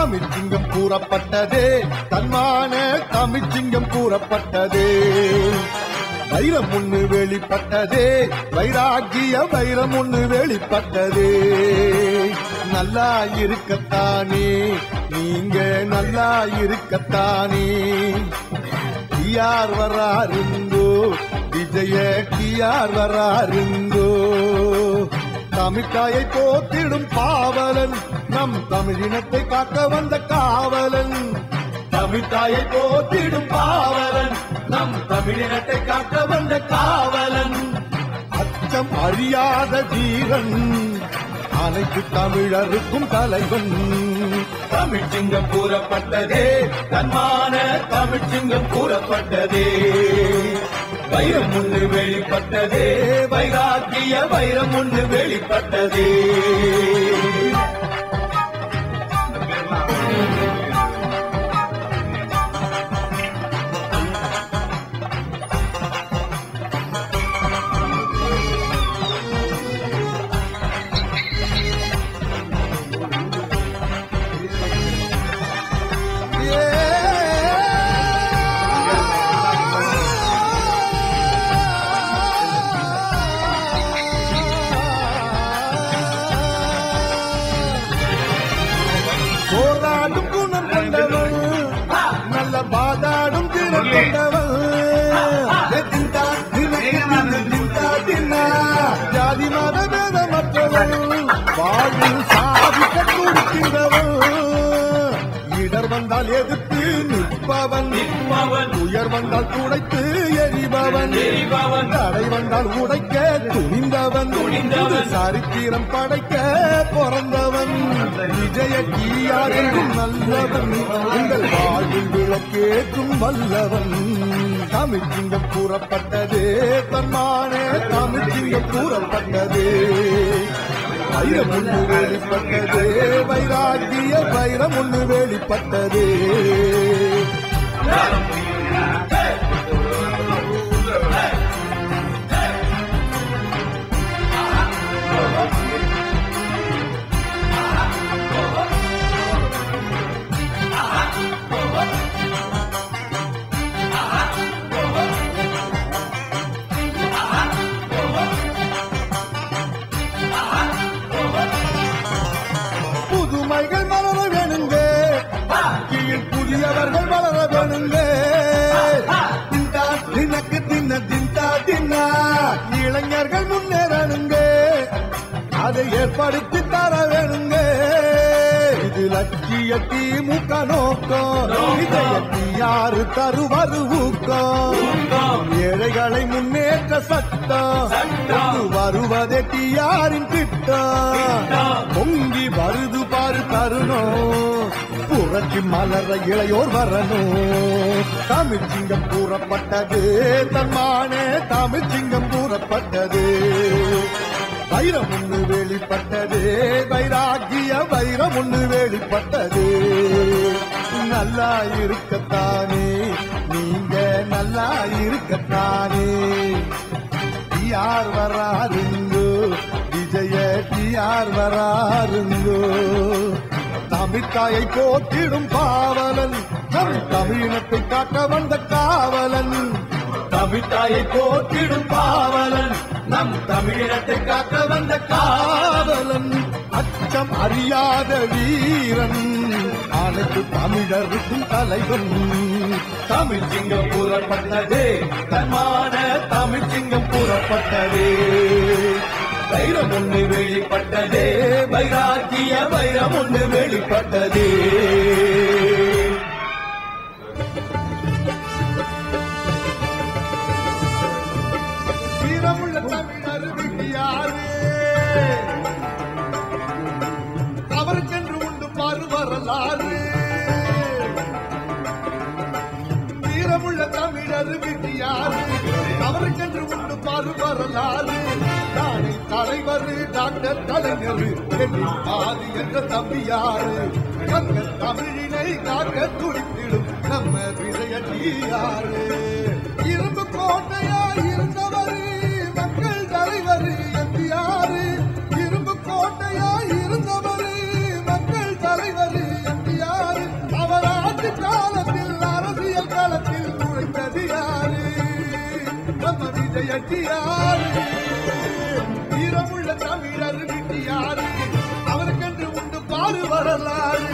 தமிழ்ச்சிங்கம் கூறப்பட்டதே தன்மான தமிழ்ச்சிங்கம் கூறப்பட்டதே வைரம் ஒண்ணு வெளிப்பட்டதே வைராகிய வைரம் ஒண்ணு வெளிப்பட்டதே நல்லா இருக்கத்தானே நீங்க நல்லா இருக்கத்தானே கியார் வராருங்கோ விஜய கியார் வராருங்கோ தமிழ்காயை போத்திடும் பாவலன் நம் தமிழினத்தை காக்க வந்த காவலன் தமிழ்காயை போத்திடும் பாவலன் நம் தமிழினத்தை காக்க வந்த காவலன் அச்சம் அறியாத வீரன் அனைத்து தமிழருக்கும் தலைவன் தமிழ்ச்சிங்கம் கூறப்பட்டதே தன்மான தமிழ்ச்சிங்கம் கூறப்பட்டதே வைரம் ஒன்று வெளிப்பட்டதே வைராக்கிய வைரம் ஒன்று வெளிப்பட்டதே போராடும் குணம் கொண்டவன் நல்ல பாதாடும் திறம் கொண்டவன் ஏ திண்டா, தினக்கு தின்னு, திண்டா, தின்னா. ஜாதி மத பேதமற்றவன் வாழ்வில் சாதிக்க கொடுக்கின்றவன் இடர் வந்தால் எதிர்த்து நிற்பவன் நிற்பவன். உயர் வந்தால் துடைத்து எரிபவன் எரிபவன். தடை வந்தால் உடைக்க துணிந்தவன் துணிந்தவன். புது சரித்திரம் படைக்க பிறந்தவன் விஜய கீயார் என்றும் நல்லவன் உங்கள் வாழ்வில் விளக்கேற்றும் வல்லவன் தமிழ் சிங்கம் கூறப்பட்டது தன்மானே தமிழ் சிங்கம் கூறப்பட்டது வைரம் ஒன்று வெளிப்பட்டது வைராகிய வைரம் ஒன்று வெளிப்பட்டது புதுமைகள் மலர வேணுங்க கீழ் புதியவர்கள் வளர வேணுங்க திண்டா தினக்கு தின்ன திண்டா தின்னா இளைஞர்கள் முன்னேறணுங்க அதை ஏற்படுத்தி தர வேணுங்க இது லட்சிய திமுக நோக்கம் இதயத்தி யாரு தருவது ஊக்கம் ஏழைகளை முன்னேற்ற சட்டம் கொண்டு வருவதே டிஆரின் திட்டம் பொங்கி வருது பாரு தருணம் புரட்சி மலர இளையோர் வரணும் தமிழ் சிங்கம் கூறப்பட்டது தன்மானே தமிழ் சிங்கம் கூறப்பட்டது வைரம் ஒண்ணு வெளிப்பட்டது வைராகிய வைரம் ஒண்ணு வெளிப்பட்டது நல்லா இருக்கத்தானே நீங்க நல்லா இருக்கத்தானே யார் வராருங்கோ விஜய யார் வராருங்கோ தமிழ்தாயை போற்றிடும் பாவலன் நம் தமிழினத்தை காக்க வந்த காவலன் தமிழ்தாயை போற்றிடும் பாவலன் நம் தமிழினத்தை காக்க வந்த காவலன் அச்சம் அறியாத வீரன் அனைத்து தமிழருக்கும் தலைவன் தமிழ் சிங்கம் கூறப்பட்டதே தன்மான தமிழ் சிங்கம் கூறப்பட்டதே வைரம் ஒன்று வெளிப்பட்டதே வைராக்கிய வைரம் ஒன்று வெளிப்பட்டதே வீரமுள்ள தமிழர் விட்டியாரு அவருக்கென்று உண்டு பாரு வரலாறு வீரமுள்ள தமிழர் விட்டியாரு அவருக்கென்று உண்டு பாரு வரலாறு நாளை தலைவர் டாக்டர் கலைஞர் என்னின் பாதி என்ற தம்பியாரு கங்க தமிழினை காக்க துடித்திடும் நம்ம விஜயடியாரு இரும்பு கோட்டையா இருந்தவர் மக்கள் தலைவர் எம்ஜிஆர் இரும்பு கோட்டையா இருந்தவர் மக்கள் தலைவர் எம்ஜிஆர் செட்டியாரு வீரமுள்ள தமிழர் விட்டியாரு அவருக்கென்று உண்டு பாரு வரலாறு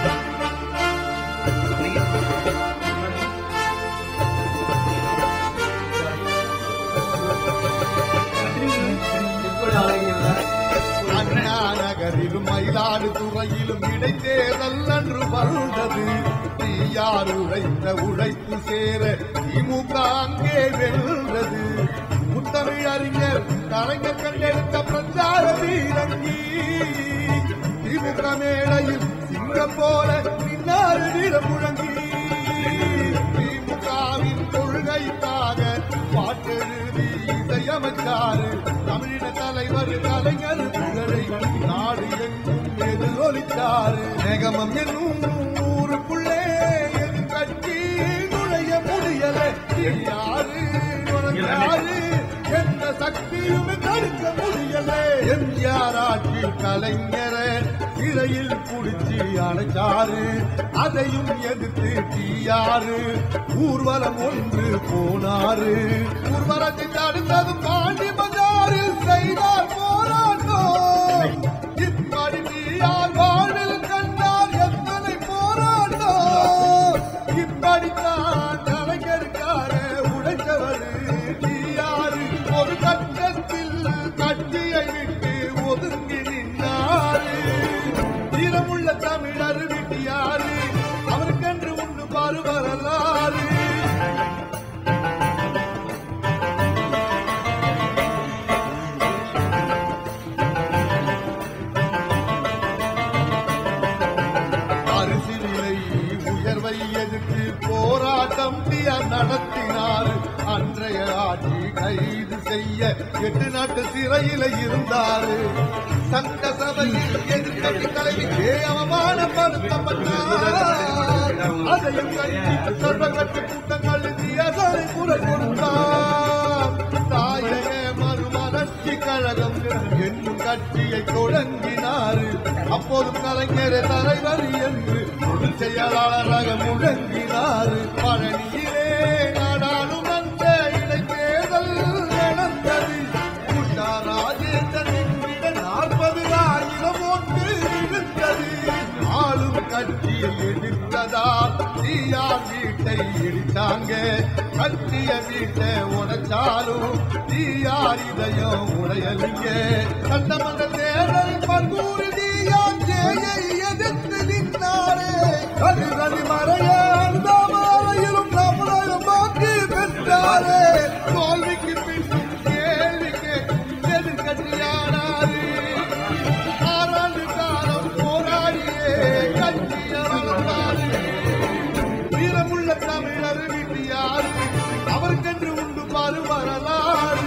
அண்ணா நகரிலும் மயிலாடுதுறையிலும் இடைத்தேர்தல் அன்று வந்தது யார் உழைத்த உழைப்பு சேர திமுக அங்கே வெல்றது முத்தமிழ் அறிஞர் கலைஞர் கண்டெடுத்த பிரச்சார வீரங்கி திமுக மேடையில் சிங்கம் போல நின்னாறு வீரம் முழங்கி திமுகவின் கொள்கைக்காக பாட்டெழுதி இசையமைச்சாரு தமிழின தலைவர் கலைஞர் புகழை நாடு எங்கும் எதிரொலித்தாரு மேகமம் என்னும் ஊருக்குள்ளே எதிர்கட்சி நுழைய முடியல யாரு யாரு எந்த சக்தியும் தடுக்க முடியல எம்ஜிஆர் ஆட்சி கலைஞரை சிறையில் குடிச்சு அழைச்சாரு அதையும் எதிர்த்து தீயாரு ஊர்வலம் ஒன்று போனாரு ஊர்வலத்தை தடுத்தது பாண்டி பஜாரில் செய்தார் போராட்டம் இப்படி தீயார் வாழ்வில் கண்டார் எத்தனை போராட்டம் இப்படித்தான் கலைஞருக்கார உழைத்தவர் தீயாரு ஒரு கட்டத்தில் கட்சியை விட்டு ஒதுங்கி நின்றாரு வீரமுள்ள தமிழர் விட்டியாரு அவருக்கென்று உண்டு பாரு வரலாறு அரிசி விலை உயர்வை எதிர்த்து போராட்டம் டிஆர் நடத்தினார் அன்றைய ஆட்சி கைது செய்ய எட்டு நாட்டு சிறையில இருந்தாரு சட்ட சபையில் எதிர்கட்சி தலைவிக்கு அவமானப்படுத்தப்பட்டார் அதையும் கண்டித்து சர்வகட்சி கூட்டங்கள் தியாசரை குரல் கொடுத்தார் தாயக மறுமலர்ச்சி கழகம் என்னும் கட்சியை தொடங்கினார் அப்போது கலைஞர் தலைவர் என்று பொதுச் செயலாளராக முழங்கினார் பழனியிலே நாடாளுமன்ற இடைத்தேர்தல் நடந்தது உஷா ராஜேந்திரன் விட நாற்பது ஆயிரம் ஓட்டு விழுந்தது ஆளும் கட்சியை எதிர்த்ததால் தீயார் வீட்டை இடித்தாங்க கட்டிய வீட்டை உடைச்சாலும் தீயார் இதயம் உடையலிங்க சட்டமன்ற தேர்தல் பல்கூறு தீயார் ஜெயை எதிர்த்து நின்றாரே கதிரடி மறைய அனுதாமாலையிலும் நம்மளையும் மாற்றி பெற்றாரே தோல்விக்கு பின்னும் கேள்வி கேட்கும் எதிர்கட்சியானாரு ஆறாண்டு காலம் போராடியே கட்சியை வளர்த்தாரு வீரமுள்ள தமிழர் வீட்டியார் அவருக்கென்று உண்டு பாரு வரலாறு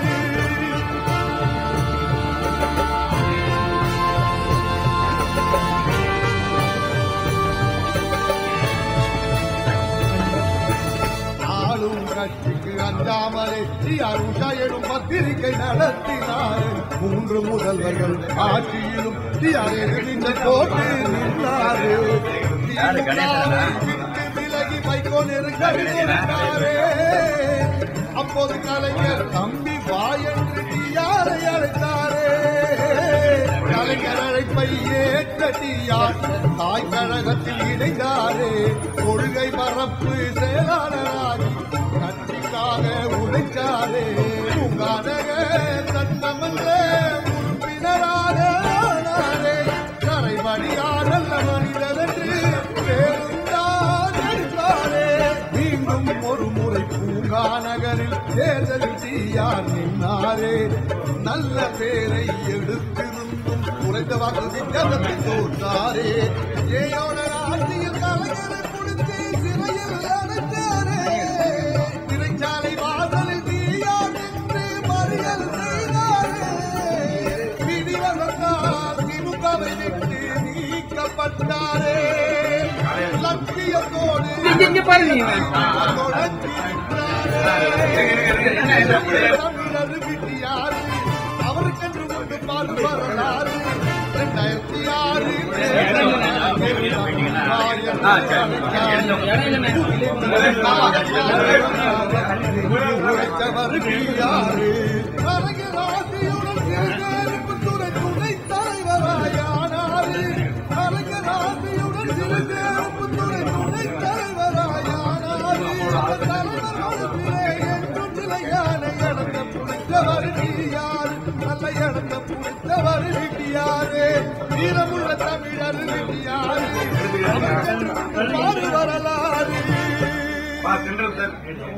ஆளும் கட்சிக்கு அஞ்சாமலே டிஆர் உஷா எனும் பத்திரிகை நடத்தினார் மூன்று முதல்வர்கள் ஆட்சியிலும் டிஆர் எதிர்த்து போட்டு நின்றாரு திமுகவை விட்டு விலகி வைகோ நெருக்கடி கொடுத்தாரே. அப்போது கலைஞர் தம்பி வா என்று டிஆரை அழைத்தாரே கலைஞர் அழைப்பை ஏற்ற டிஆர் தாய் கழகத்தில் இணைந்தாரே கொள்கை பரப்பு செயலாளராகி கட்சிக்காக உழைச்சாரே உங்கானக சட்டமன்ற உறுப்பினராக ஆனாரே கரைவடியார் நல்ல மனிதர் என்று பேருந்தான் எடுத்தாரே மீண்டும் ஒரு முறை பூங்கா நகரில் தேர்தலில் தீயார் நின்னாரே நல்ல பேரை எடுத்திருந்தும் குறைந்த வாக்கு வித்தியாசத்தை தோற்றாரே ஏயோட ஆட்சியில் கலைஞரை பிடித்து சிறையில் அடைத்தாரே சிறைச்சாலை வாசலில் தீயார் நின்று மறியல் செய்தாரே விதி வந்தால் திமுகவை விட்டு நீக்கப்பட்டாரே லட்சியத்தோடு இங்க பாருங்க தமிழர் விட்டியாரு அவருக்கென்று உண்டு பாடு வரலாறு இரண்டாயிரத்தி ஆறு ஆ, சரி. உழைத்தவர் யாரு அரங்கராசியுடன் சிறுதேர்ப்பு துறை துணைத் தலைவராயானாரு. அரங்கராசியுடன் சிறுதேர்ப்பு துறை துணைத் தலைவராயானாரு. அவர் தலைவர் மனத்திலே என்றும் நிலையான இடத்தை பிடித்தவர் யாரு நல்ல இடத்தை பிடித்தவர் யாரு வீரமுள்ள தமிழர் யாரு மாறு வரலாறு பா, சென்ட்ரல் சார்.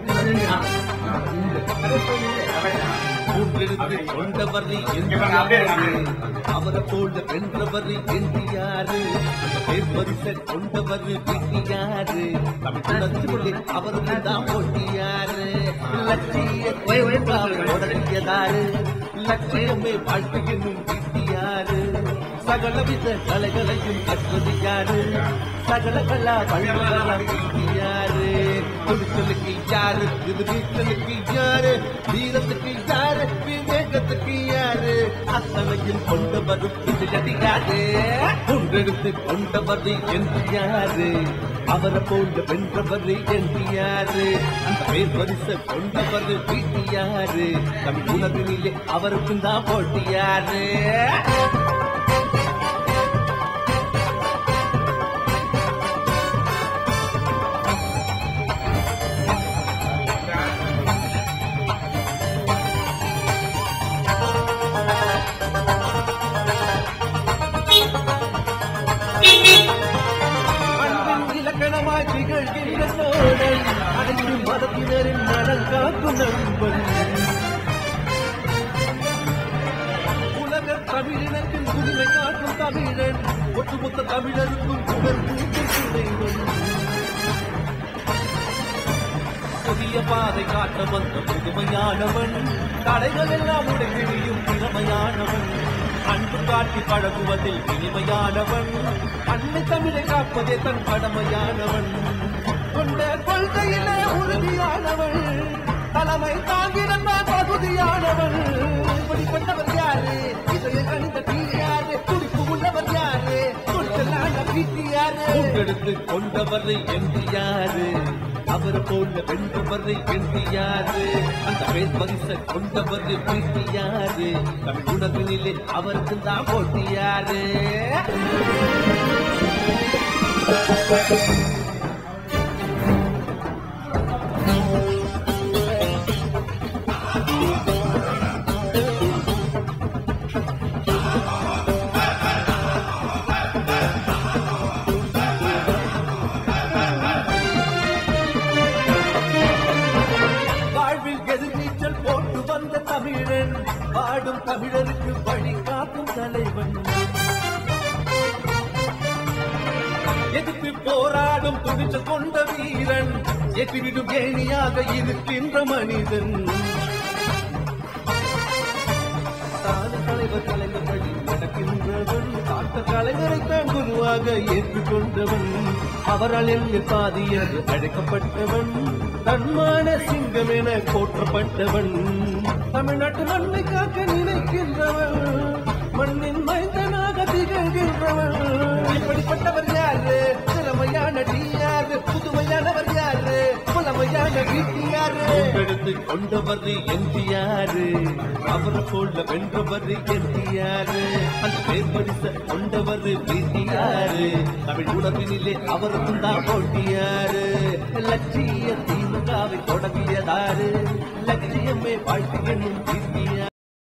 மூன்றெழுத்து கொண்டவர் இங்க பாருங்க, அப்படியே இருக்காங்க. அவரை போல வென்றவர் எந்தியாரு பேர்பரிச கொண்டவர் பிடியாரு தமிழ்நாட்டிலே அவருக்கு தான் போட்டியாரு லட்சியத்தை தொடங்கியதாரு லட்சியமே வாழ்க்கை என்னும் பிடியாரு சகலவித கலைகளையும் கற்றது யாரு சகல கலா வல்லுநராம் யாரு துணிச்சலுக்கு யாரு இது வீச்சலுக்கு யாரு வீரத்துக்கு யாரு விவேகத்துக்கு யாரு அத்தனையும் கொண்டு வரும் யாரு ஒன்றெடுத்து கொண்டவர் என்று யாரு அவரை போன்ற வென்றவர் என்று யாரு அந்த பேர் வரிச கொண்டவர் வீட்டு யாரு தமிழ் உலகினிலே அவருக்கும் தான் போட்டி யாரு அன்பின் இலக்கணமாய் திகழ்கின்ற சோழன் அனைத்து மதத்தினரின் நலன் காக்கும் நண்பன் உலக தமிழினத்தின் புதுமை காக்கும் தமிழன் ஒட்டுமொத்த தமிழருக்கும் புகழ் கூட்டும் துணைவன் புதிய பாதை காட்ட வந்த புதுமையானவன் தடைகள் எல்லாம் உடைவிடியும் திறமையானவன் அன்பு காட்டி பழகுவதில் இனிமையானவன் அன்னை தமிழை காப்பதே தன் கடமையானவன் கொண்ட கொள்கையிலே உறுதியானவன் தலைமை தாங்கிடந்த பகுதியானவன் இப்படிப்பட்டவர் யாரு இதைய கணித யாரு துடிப்பு உள்ளவர் யாரு துடிச்சலான வீட்டு யாரு எடுத்து கொண்டவர் என்று யாரு அவர் போல வென்றவர் என்று யாரு அந்த பேர் பரிச கொண்டவர் வீட்டு யாரு தமிழ் உணர்வினிலே அவருக்கு தான் போட்டி யாரு வாழ்வில் எதிர்நீச்சல் போட்டு வந்த தமிழன் பாடும் தமிழருக்கு வழி காக்கும் தலைவன் எதிர்த்து போராடும் துணிச்சல் கொண்ட வீரன் எதிரிடும் ஏணியாக இருக்கின்ற மனிதன் தான தலைவர் கலைஞர் வழி நடக்கின்றவன் காத்த கலைஞரை தான் குருவாக ஏற்றுக்கொண்டவன் அவரால் எல்லை பாதி என்று அழைக்கப்பட்டவன் தன்மான சிங்கம் என போற்றப்பட்டவன் தமிழ்நாட்டு மண்ணை காக்க நினைக்கின்றவன் மண்ணின் மைந்தனாக திகழ்கின்றவன் இப்படிப்பட்டவர் யாரு திறமையான யாரு புதுமையானவர் யாரு புலமையான வீட்டு யாரு எடுத்து கொண்டவர் என்று யாரு அவரை போல வென்றவர் என்று யாரு அந்த பேர் பரிச கொண்டவர் வீட்டு யாரு தமிழ் உணர்வினிலே அவருக்கும் தான் போட்டியாரு லட்சிய திமுகவை தொடங்கியதாரு லட்சியமே வாழ்க்கை என்னும் வீட்டு